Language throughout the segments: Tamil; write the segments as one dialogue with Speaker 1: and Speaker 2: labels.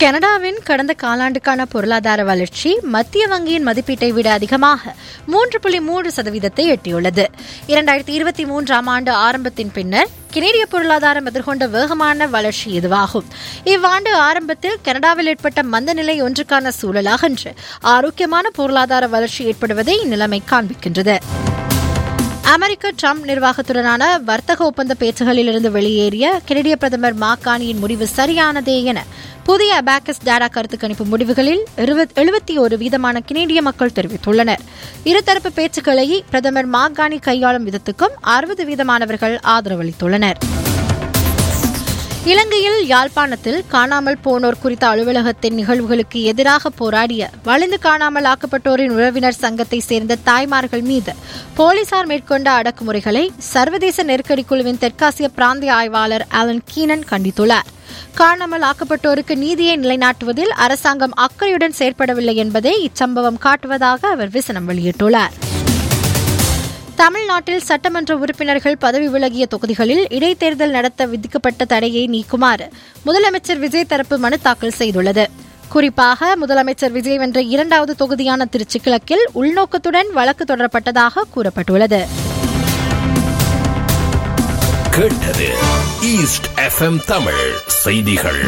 Speaker 1: கனடாவின் கடந்த காலாண்டுக்கான பொருளாதார வளர்ச்சி மத்திய வங்கியின் மதிப்பீட்டை விட அதிகமாக மூன்று புள்ளி மூன்று சதவீதத்தை எட்டியுள்ளது இரண்டாயிரத்தி இருபத்தி மூன்றாம் ஆண்டு ஆரம்பத்தின் பின்னர் கெனடிய பொருளாதாரம் எதிர்கொண்ட வேகமான வளர்ச்சி இதுவாகும் இவ்வாண்டு ஆரம்பத்தில் கனடாவில் ஏற்பட்ட மந்தநிலை ஒன்றுக்கான சூழலாக இன்று ஆரோக்கியமான பொருளாதார வளர்ச்சி ஏற்படுவதை இந்நிலைமை காண்பிக்கின்றது அமெரிக்க ட்ரம்ப் நிர்வாகத்துடனான வர்த்தக ஒப்பந்த பேச்சுகளிலிருந்து வெளியேறிய கெனடிய பிரதமர் மாக்கானியின் முடிவு சரியானதே என புதிய அபாக்கஸ் டேடா கருத்து கணிப்பு முடிவுகளில் எழுபத்தி ஒரு வீதமான கெனடிய மக்கள் தெரிவித்துள்ளனர் இருதரப்பு பேச்சுக்களை பிரதமர் மாகாணி கையாளும் விதத்துக்கும் அறுபது வீதமானவர்கள் ஆதரவளித்துள்ளனர் இலங்கையில் யாழ்ப்பாணத்தில் காணாமல் போனோர் குறித்த அலுவலகத்தின் நிகழ்வுகளுக்கு எதிராக போராடிய வலிந்து காணாமல் ஆக்கப்பட்டோரின் உறவினர் சங்கத்தை சேர்ந்த தாய்மார்கள் மீது போலீசார் மேற்கொண்ட அடக்குமுறைகளை சர்வதேச நெருக்கடி குழுவின் தெற்காசிய பிராந்திய ஆய்வாளர் அலன் கீனன் கண்டித்துள்ளார் காணாமல் ஆக்கப்பட்டோருக்கு நீதியை நிலைநாட்டுவதில் அரசாங்கம் அக்கறையுடன் செயற்படவில்லை என்பதை இச்சம்பவம் காட்டுவதாக அவர் விசனம் வெளியிட்டுள்ளார் தமிழ்நாட்டில் சட்டமன்ற உறுப்பினர்கள் பதவி விலகிய தொகுதிகளில் இடைத்தேர்தல் நடத்த விதிக்கப்பட்ட தடையை நீக்குமாறு முதலமைச்சர் விஜய் தரப்பு மனு தாக்கல் செய்துள்ளது குறிப்பாக முதலமைச்சர் விஜய் வென்ற இரண்டாவது தொகுதியான திருச்சி கிழக்கில் உள்நோக்கத்துடன் வழக்கு தொடரப்பட்டதாக கூறப்பட்டுள்ளது
Speaker 2: கேட்டது ஈஸ்ட் எஃப்எம் தமிழ் செய்திகள்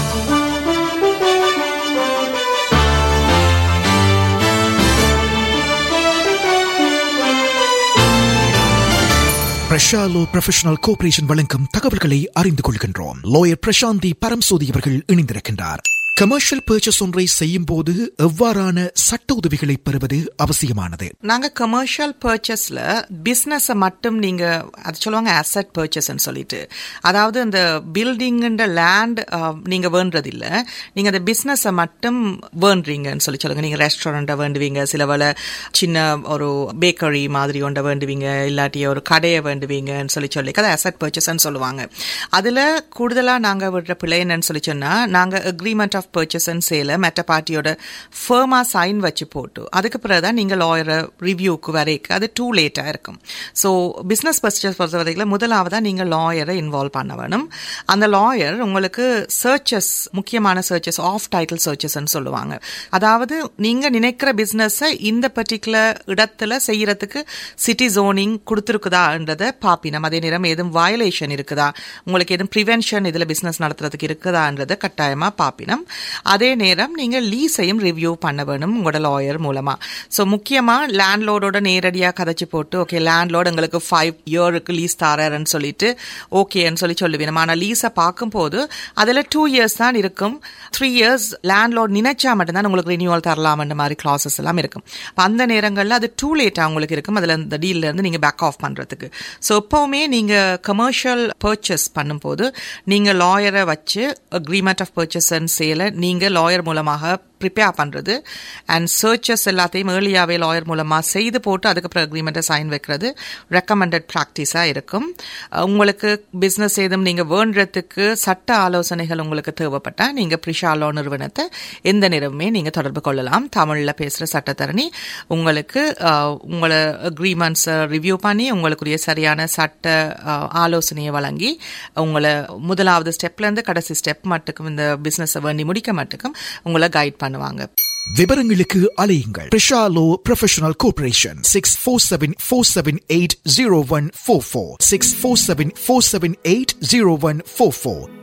Speaker 3: பிரஷாலோ ப்ரொஃபஷனல் கோஆபரேஷன் வழங்கும் தகவல்களை அறிந்து கொள்கின்றோம் லோயர் பிரசாந்தி பரம்சோதி அவர்கள் இணைந்திருக்கின்றார் கமர்ஷியல் பர்ச்சேஸ் ஒன்றை செய்யும் போது எவ்வாறான சட்ட உதவிகளை பெறுவது அவசியமானது
Speaker 4: நாங்க கமர்ஷியல் பர்ச்சேஸ்ல பிசினஸ் மட்டும் நீங்க அது சொல்லுவாங்க அசட் பர்ச்சேஸ் சொல்லிட்டு அதாவது அந்த பில்டிங் லேண்ட் நீங்க வேண்டது இல்ல நீங்க அந்த பிசினஸ் மட்டும் வேண்டுறீங்கன்னு சொல்லி சொல்லுங்க நீங்க ரெஸ்டாரண்ட்டை வேண்டுவீங்க சில வேலை சின்ன ஒரு பேக்கரி மாதிரி ஒன்றை வேண்டுவீங்க இல்லாட்டி ஒரு கடையை வேண்டுவீங்கன்னு சொல்லி சொல்லி அதை அசட் பர்ச்சேஸ்ன்னு சொல்லுவாங்க அதுல கூடுதலா நாங்க விடுற பிள்ளை என்னன்னு சொல்லி சொன்னா நாங்க அக்ரிமெண்ட் ஆஃப் பர்ச்சேஸ் அண்ட் சேல மெட்ட பார்ட்டியோட ஃபேமா சைன் வச்சு போட்டு அதுக்கு பிறகுதான் நீங்க லாயரை ரிவ்யூக்கு வரைக்கு அது டூ லேட்டா இருக்கும் ஸோ பிசினஸ் பர்ச்சேஸ் பொறுத்த வரைக்கும் முதலாவதா நீங்க லாயரை இன்வால்வ் பண்ண வேணும் அந்த லாயர் உங்களுக்கு சர்ச்சஸ் முக்கியமான சர்ச்சஸ் ஆஃப் டைட்டில் சர்ச்சஸ்ன்னு சொல்லுவாங்க அதாவது நீங்க நினைக்கிற பிசினஸ் இந்த பர்டிகுலர் இடத்துல செய்யறதுக்கு சிட்டி ஜோனிங் கொடுத்துருக்குதான்றதை பாப்பினம் அதே நேரம் எதுவும் வயலேஷன் இருக்குதா உங்களுக்கு எதுவும் ப்ரிவென்ஷன் இதுல பிசினஸ் நடத்துறதுக்கு இருக்குதான்றதை கட்டாயமா பாப்பினம் அதே நேரம் நீங்க லீஸையும் ரிவ்யூ பண்ண வேணும் உங்களோட லாயர் மூலமா ஸோ முக்கியமா லேண்ட்லோடோட நேரடியா கதைச்சு போட்டு ஓகே லேண்ட்லோட் எங்களுக்கு ஃபைவ் இயருக்கு லீஸ் தாரன்னு சொல்லிட்டு ஓகேன்னு சொல்லி சொல்லுவேன் ஆனா லீஸை பார்க்கும்போது அதுல டூ இயர்ஸ் தான் இருக்கும் த்ரீ இயர்ஸ் லேண்ட்லோட் நினைச்சா மட்டும்தான் உங்களுக்கு ரினியூவல் தரலாம்ன்ற மாதிரி கிளாஸஸ் எல்லாம் இருக்கும் அந்த நேரங்களில் அது டூ லேட்டா உங்களுக்கு இருக்கும் அதுல இந்த டீல்ல இருந்து நீங்க பேக் ஆஃப் பண்றதுக்கு ஸோ எப்பவுமே நீங்க கமர்ஷியல் பர்ச்சேஸ் பண்ணும்போது நீங்க லாயரை வச்சு அக்ரிமெண்ட் ஆஃப் பர்ச்சேஸ் அண்ட் சேல நீங்க லாயர் மூலமாக ப்ரிப்பேர் பண்ணுறது அண்ட் சர்ச்சஸ் எல்லாத்தையும் ஏர்லியாகவே லாயர் மூலமாக செய்து போட்டு அதுக்கப்புறம் அக்ரிமெண்ட்டை சைன் வைக்கிறது ரெக்கமெண்டட் ப்ராக்டிஸாக இருக்கும் உங்களுக்கு பிஸ்னஸ் ஏதும் நீங்கள் வேண்டுறதுக்கு சட்ட ஆலோசனைகள் உங்களுக்கு தேவைப்பட்டால் நீங்கள் ப்ரிஷாலோ நிறுவனத்தை எந்த நேரமுமே நீங்கள் தொடர்பு கொள்ளலாம் தமிழில் பேசுகிற சட்டத்தரணி உங்களுக்கு உங்களை அக்ரிமெண்ட்ஸை ரிவ்யூ பண்ணி உங்களுக்குரிய சரியான சட்ட ஆலோசனையை வழங்கி உங்களை முதலாவது ஸ்டெப்லேருந்து கடைசி ஸ்டெப் மட்டுக்கும் இந்த பிஸ்னஸை வேண்டி முடிக்க மட்டுக்கும் உங்களை கைட் பண்ணுவாங்க
Speaker 3: விவரங்களுக்கு அலையுங்கள் பிரஷாலோ professional cooperation six four seven four seven eight zero one four four six four seven four seven eight zero one four four